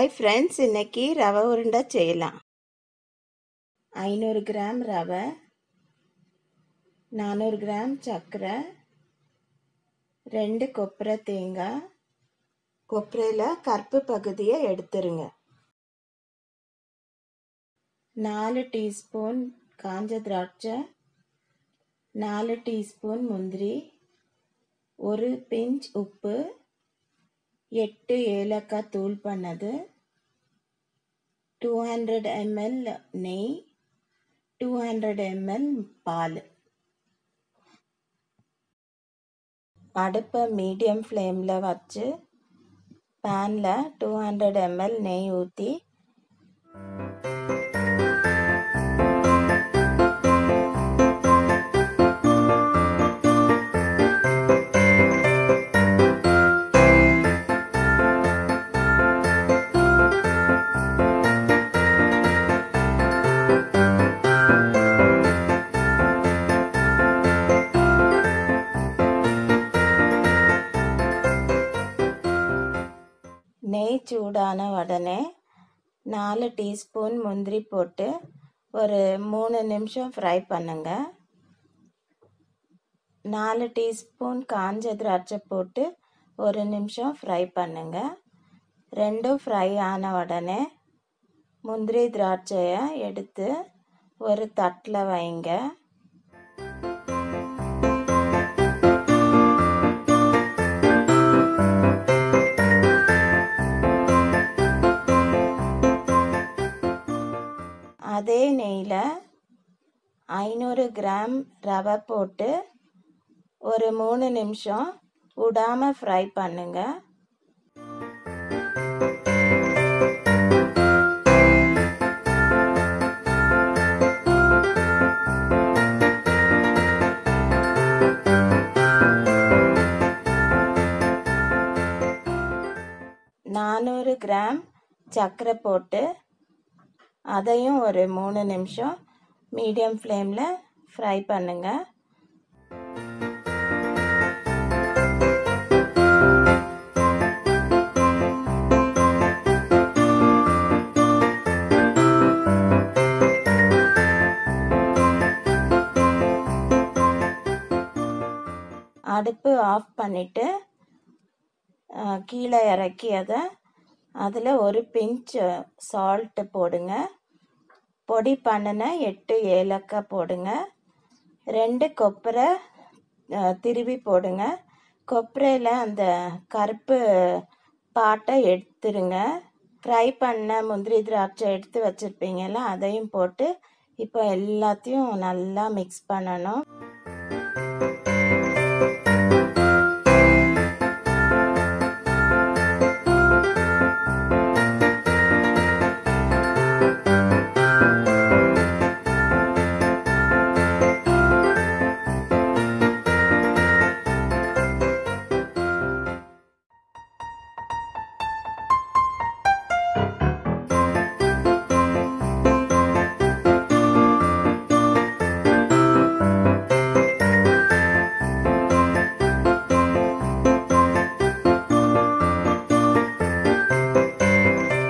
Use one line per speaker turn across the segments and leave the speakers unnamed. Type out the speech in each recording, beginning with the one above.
hi friends இன்னைக்கு ரவை உருண்டை செய்யலாம் ஐநூறு கிராம் ரவை நானூறு கிராம் சர்க்கரை ரெண்டு கொப்பரை தேங்காய் கொப்பரையில் கருப்பு பகுதியை எடுத்துருங்க நாலு டீஸ்பூன் காஞ்ச திராட்சை நாலு டீஸ்பூன் முந்திரி ஒரு பிஞ்ச் உப்பு எட்டு ஏலக்காய் தூள் பண்ணது டூ ஹண்ட்ரட் எம்எல் நெய் டூ ஹண்ட்ரட் எம்எல் பால் அடுப்பை மீடியம் ஃப்ளேமில் வச்சு பேனில் டூ ஹண்ட்ரட் எம்எல் நெய் ஊற்றி நெய் சூடான உடனே நாலு டீஸ்பூன் முந்திரி போட்டு ஒரு மூணு நிமிஷம் ஃப்ரை பண்ணுங்க நாலு டீஸ்பூன் காஞ்ச திராட்சை போட்டு ஒரு நிமிஷம் ஃப்ரை பண்ணுங்க ரெண்டும் ஃப்ரை ஆன உடனே முந்திரி திராட்சையை எடுத்து ஒரு தட்டில் வைங்க அதே நெய்யில் ஐநூறு கிராம் ரவை போட்டு ஒரு மூணு நிமிஷம் விடாமல் ஃப்ரை பண்ணுங்க நானூறு கிராம் சர்க்கரை போட்டு அதையும் ஒரு மூணு நிமிஷம் மீடியம் ஃப்ளேமில் ஃப்ரை பண்ணுங்க அடுப்பு ஆஃப் பண்ணிவிட்டு கீழே இறக்கி அதை அதில் ஒரு பிஞ்ச் சால்ட்டு போடுங்க பொடி பண்ணின எட்டு ஏலக்காய் போடுங்க ரெண்டு கொப்பரை திருவி போடுங்க கொப்பரையில் அந்த கருப்பு பாட்டை எடுத்துருங்க ஃப்ரை பண்ண முந்திரி திராட்சை எடுத்து வச்சுருப்பீங்கல்ல அதையும் போட்டு இப்போ எல்லாத்தையும் நல்லா மிக்ஸ் பண்ணணும்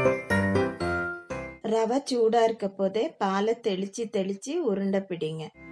ரவை சூடாக இருக்க போதே பாலை தெளித்து தெளித்து உருண்டை பிடிங்க